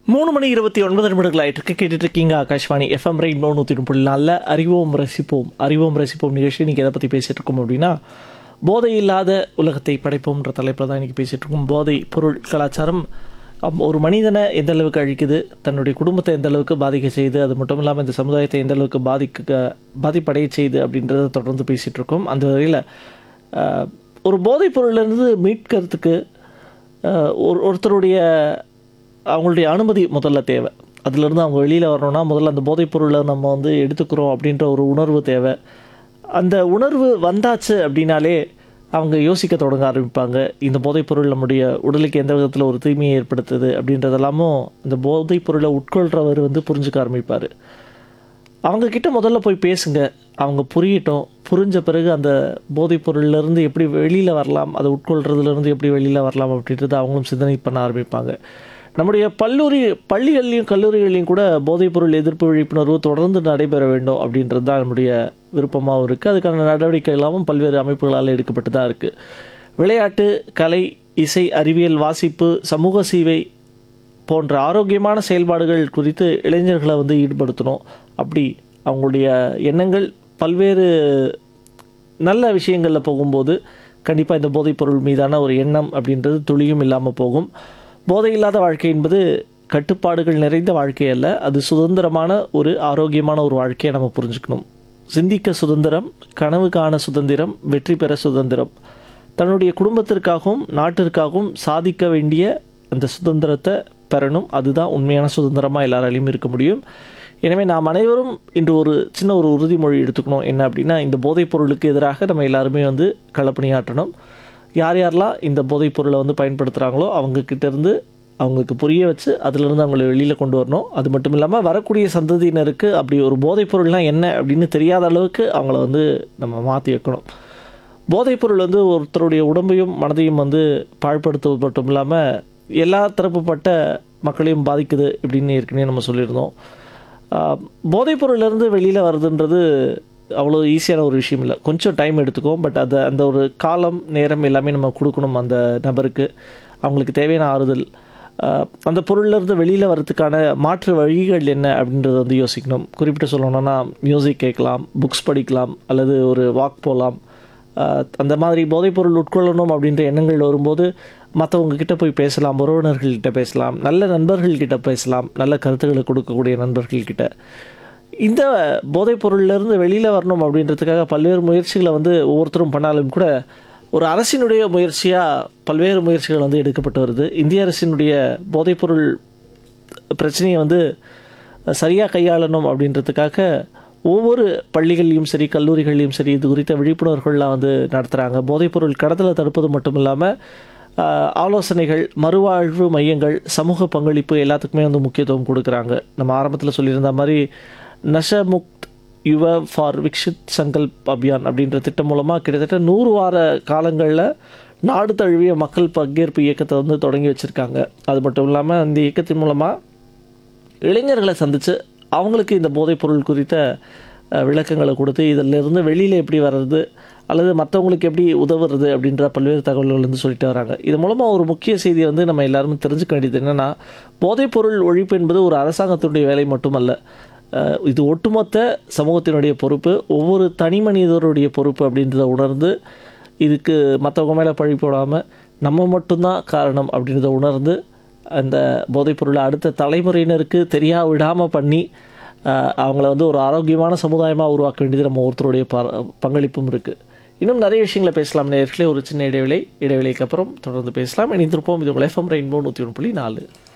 மூணு மணி இருபத்தி ஒன்பது நிமிடங்கள் ஆயிட்டு கேட்டுட்டு இருக்கீங்க ஆகாஷ்வாணி எஃப்எம் ரெயின்போ நூற்றி முப்பது நல்ல அறிவோம் ரசிப்போம் அறிவோம் ரசிப்போம் நிகழ்ச்சி நீங்கள் எதை பற்றி பேசிகிட்டு இருக்கோம் அப்படின்னா போதை இல்லாத உலகத்தை படைப்போம்ன்ற தலைப்பில் தான் இன்றைக்கி பேசிகிட்டு இருக்கோம் போதை பொருள் கலாச்சாரம் அம், ஒரு மனிதனை எந்த அளவுக்கு அழிக்குது தன்னுடைய குடும்பத்தை எந்த அளவுக்கு பாதிக்க செய்யுது அது மட்டும் இல்லாமல் இந்த சமுதாயத்தை எந்த அளவுக்கு பாதிக்க பாதிப்படைய செய்யுது அப்படின்றத தொடர்ந்து பேசிகிட்டு இருக்கோம் அந்த வகையில் ஒரு போதைப் பொருளிலிருந்து மீட்கிறதுக்கு அஹ், ஒரு ஒருத்தருடைய அவங்களுடைய அனுமதி முதல்ல தேவை அதுலேருந்து அவங்க வெளியில் வரணும்னா முதல்ல அந்த போதைப் பொருளை நம்ம வந்து எடுத்துக்கிறோம் அப்படின்ற ஒரு உணர்வு தேவை அந்த உணர்வு வந்தாச்சு அப்படின்னாலே அவங்க யோசிக்க தொடங்க ஆரம்பிப்பாங்க இந்த போதைப் பொருள் நம்முடைய உடலுக்கு எந்த விதத்தில் ஒரு தீமையை ஏற்படுத்துது அப்படின்றதெல்லாமும் இந்த போதைப் பொருளை உட்கொள்கிறவர் வந்து புரிஞ்சுக்க ஆரம்பிப்பார் அவங்க கிட்ட முதல்ல போய் பேசுங்க அவங்க புரியட்டும் புரிஞ்ச பிறகு அந்த போதைப் பொருள்லேருந்து எப்படி வெளியில் வரலாம் அதை உட்கொள்றதுலேருந்து எப்படி வெளியில் வரலாம் அப்படின்றத அவங்களும் சிந்தனை பண்ண ஆரம்பிப்பாங்க நம்முடைய பல்லூரி பள்ளிகள்லையும் கல்லூரிகள்லையும் கூட போதைப் பொருள் எதிர்ப்பு விழிப்புணர்வு தொடர்ந்து நடைபெற வேண்டும் அப்படின்றது தான் நம்முடைய விருப்பமாகவும் இருக்குது அதுக்கான நடவடிக்கை எல்லாமும் பல்வேறு அமைப்புகளால் எடுக்கப்பட்டு தான் இருக்குது விளையாட்டு கலை இசை அறிவியல் வாசிப்பு சமூக சேவை போன்ற ஆரோக்கியமான செயல்பாடுகள் குறித்து இளைஞர்களை வந்து ஈடுபடுத்தணும் அப்படி அவங்களுடைய எண்ணங்கள் பல்வேறு நல்ல விஷயங்களில் போகும்போது கண்டிப்பாக இந்த போதைப் பொருள் மீதான ஒரு எண்ணம் அப்படின்றது துளியும் இல்லாமல் போகும் போதை இல்லாத வாழ்க்கை என்பது கட்டுப்பாடுகள் நிறைந்த வாழ்க்கை அல்ல அது சுதந்திரமான ஒரு ஆரோக்கியமான ஒரு வாழ்க்கையை நம்ம புரிஞ்சுக்கணும் சிந்திக்க சுதந்திரம் கனவு காண சுதந்திரம் வெற்றி பெற சுதந்திரம் தன்னுடைய குடும்பத்திற்காகவும் நாட்டிற்காகவும் சாதிக்க வேண்டிய அந்த சுதந்திரத்தை பெறணும் அதுதான் உண்மையான சுதந்திரமாக எல்லாராலையும் இருக்க முடியும் எனவே நாம் அனைவரும் இன்று ஒரு சின்ன ஒரு உறுதிமொழி எடுத்துக்கணும் என்ன அப்படின்னா இந்த போதைப் பொருளுக்கு எதிராக நம்ம எல்லாருமே வந்து களப்பணியாற்றணும் யார் யாரெல்லாம் இந்த போதைப் பொருளை வந்து பயன்படுத்துகிறாங்களோ அவங்கக்கிட்ட இருந்து அவங்களுக்கு புரிய வச்சு அதிலிருந்து அவங்கள வெளியில் கொண்டு வரணும் அது மட்டும் இல்லாமல் வரக்கூடிய சந்ததியினருக்கு அப்படி ஒரு போதைப் பொருள்லாம் என்ன அப்படின்னு தெரியாத அளவுக்கு அவங்கள வந்து நம்ம மாற்றி வைக்கணும் போதைப் பொருள் வந்து ஒருத்தருடைய உடம்பையும் மனதையும் வந்து பாழ்படுத்துவது மட்டும் இல்லாமல் எல்லா தரப்புப்பட்ட மக்களையும் பாதிக்குது இப்படின்னு ஏற்கனவே நம்ம சொல்லியிருந்தோம் ஆஹ் போதைப் பொருள்லேருந்து வெளியில் வர்றதுன்றது அவ்வளோ ஈஸியான ஒரு விஷயம் இல்லை கொஞ்சம் டைம் எடுத்துக்கும் பட் அதை அந்த ஒரு காலம் நேரம் எல்லாமே நம்ம கொடுக்கணும் அந்த நபருக்கு அவங்களுக்கு தேவையான ஆறுதல் ஆஹ் அந்த பொருள்லேருந்து வெளியில் வர்றதுக்கான மாற்று வழிகள் என்ன அப்படின்றத வந்து யோசிக்கணும் குறிப்பிட்டு சொல்லணும்னா மியூசிக் கேட்கலாம் புக்ஸ் படிக்கலாம் அல்லது ஒரு வாக் போகலாம் ஆஹ் அந்த மாதிரி போதைப்பொருள் உட்கொள்ளணும் அப்படின்ற எண்ணங்கள் வரும்போது மற்றவங்க கிட்ட போய் பேசலாம் உறவினர்கள்கிட்ட பேசலாம் நல்ல நண்பர்கள்கிட்ட பேசலாம் நல்ல கருத்துக்களை கொடுக்கக்கூடிய நண்பர்கள்கிட்ட இந்த போதைப் பொருள்லேருந்து வெளியில் வரணும் அப்படின்றதுக்காக பல்வேறு முயற்சிகளை வந்து ஒவ்வொருத்தரும் பண்ணாலும் கூட ஒரு அரசினுடைய முயற்சியாக பல்வேறு முயற்சிகள் வந்து எடுக்கப்பட்டு வருது இந்திய அரசினுடைய போதைப்பொருள் பிரச்சனையை வந்து சரியாக கையாளணும் அப்படின்றதுக்காக ஒவ்வொரு பள்ளிகள்லையும் சரி கல்லூரிகள்லையும் சரி இது குறித்த விழிப்புணர்வுகள்லாம் வந்து நடத்துகிறாங்க போதைப்பொருள் கடத்தலை தடுப்பது மட்டும் இல்லாமல் ஆஹ், ஆலோசனைகள் மறுவாழ்வு மையங்கள் சமூக பங்களிப்பு எல்லாத்துக்குமே வந்து முக்கியத்துவம் கொடுக்குறாங்க நம்ம ஆரம்பத்தில் சொல்லியிருந்த மாதிரி நஷமுக்த் யுவ ஃபார் விக்ஷித் சங்கல்ப் அபியான் அப்படின்ற திட்டம் மூலமாக கிட்டத்தட்ட நூறு வார காலங்களில் நாடு தழுவிய மக்கள் பங்கேற்பு இயக்கத்தை வந்து தொடங்கி வச்சுருக்காங்க அது மட்டும் இல்லாமல் இந்த இயக்கத்தின் மூலமாக இளைஞர்களை சந்தித்து அவங்களுக்கு இந்த போதைப்பொருள் குறித்த அஹ், விளக்கங்களை கொடுத்து இதிலிருந்து வெளியில் எப்படி வர்றது அல்லது மற்றவங்களுக்கு எப்படி உதவுறது அப்படின்ற பல்வேறு தகவல்கள் வந்து சொல்லிட்டு வராங்க இது மூலமாக ஒரு முக்கிய செய்தியை வந்து நம்ம எல்லாருமே தெரிஞ்சுக்க வேண்டியது என்னென்னா போதைப்பொருள் ஒழிப்பு என்பது ஒரு அரசாங்கத்தினுடைய வேலை மட்டுமல்ல அஹ், இது ஒட்டுமொத்த சமூகத்தினுடைய பொறுப்பு ஒவ்வொரு தனி மனிதருடைய பொறுப்பு அப்படின்றத உணர்ந்து இதுக்கு மற்றவங்க மேலே பழி போடாமல் நம்ம மட்டும்தான் காரணம் அப்படின்றத உணர்ந்து அந்த போதைப்பொருளை அடுத்த தலைமுறையினருக்கு தெரியா விடாமல் பண்ணி ஆஹ், அவங்கள வந்து ஒரு ஆரோக்கியமான சமுதாயமாக உருவாக்க வேண்டியது நம்ம ஒருத்தருடைய ப பங்களிப்பும் இருக்குது இன்னும் நிறைய விஷயங்களை பேசலாம் நேர்களே ஒரு சின்ன இடைவேளை இடைவேளைக்கு அப்புறம் தொடர்ந்து பேசலாம் இணைந்திருப்போம் இது உங்கள் எஃப்எம் ரெயின்போ நூற்றி ஒன்று புள்ளி நாலு